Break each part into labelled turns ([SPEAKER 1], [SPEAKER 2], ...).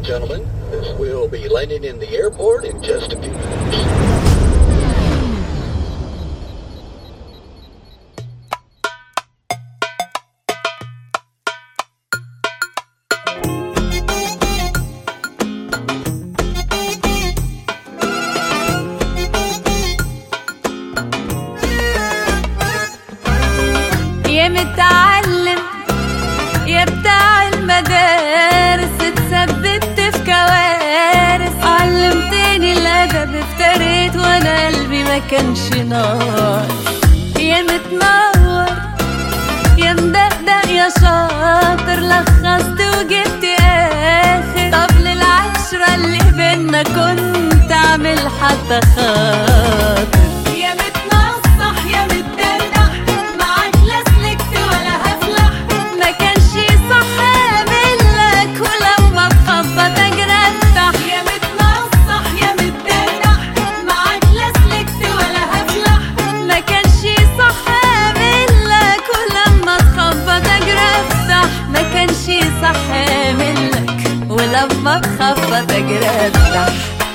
[SPEAKER 1] and gentlemen, this will be landing in the airport in just a few minutes.
[SPEAKER 2] يا متعلم يا بتاع المدارس اتثبت في كوارث علمتني الادب افتريت وانا قلبي ما كانش نار يا متنور يا مدقدق يا شاطر لخصت وجبت اخر طب للعشرة اللي بينا كنت اعمل حتى خاطر يا متنصح يا متدلع معاك لا سلكت ولا هفلح ما كانش صح اعملك ولما تخبط اجرتح يا متنصح يا متدلع معاك لا سلكت ولا هفلح ما كانش صح اعملك ولما تخبط اجرتح ما كانش صح اعملك ولما تخبط اجرتح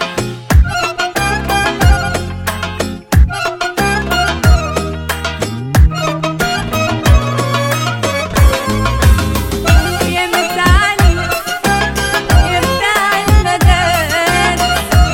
[SPEAKER 2] يا متعلم يا بتاع المدارس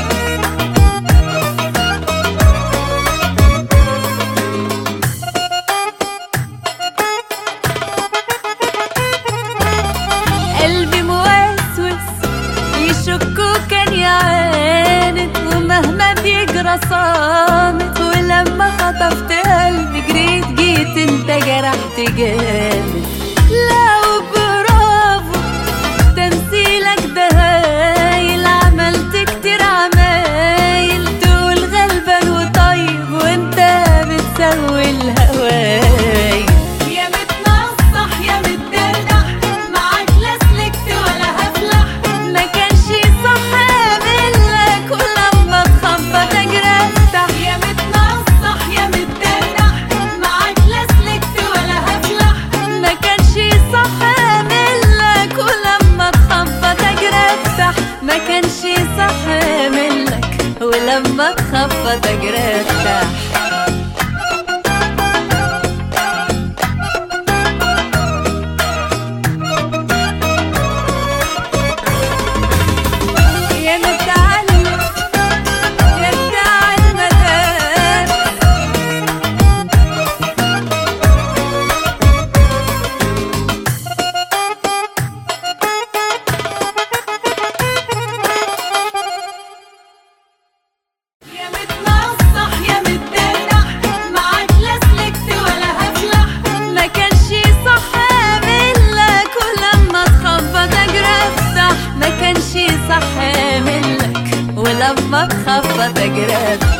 [SPEAKER 2] قلبي موسوس يشكوا كان يعاند ومهما بيجرى صامت ولما خطفت قلبي جريت جيت انت جرحت جامد لا وبرافو تمثيلك ده هايل عملت كتير عمايل تقول غلبان وطيب وانت بتسوي الهوايل يا متنصح يا متدلع معاك لا سلكت ولا هفلح ما كانش صح اعملك ولما تخبط اجرتح يا متنصح يا متدلع معاك لا سلكت ولا هفلح ما كانش صح اعملك ولما تخبط اجرتح ما كانش صح اعملك ولما تخبط اجرتح يا متعلم يا بتاع المدارس يا متنصح يا متدلع معاك لا سلكت ولا هفلح ما كانش صح اعملك ولما تخبط اجرتح ما كانش صح اعملك ولما تخبط اجرتح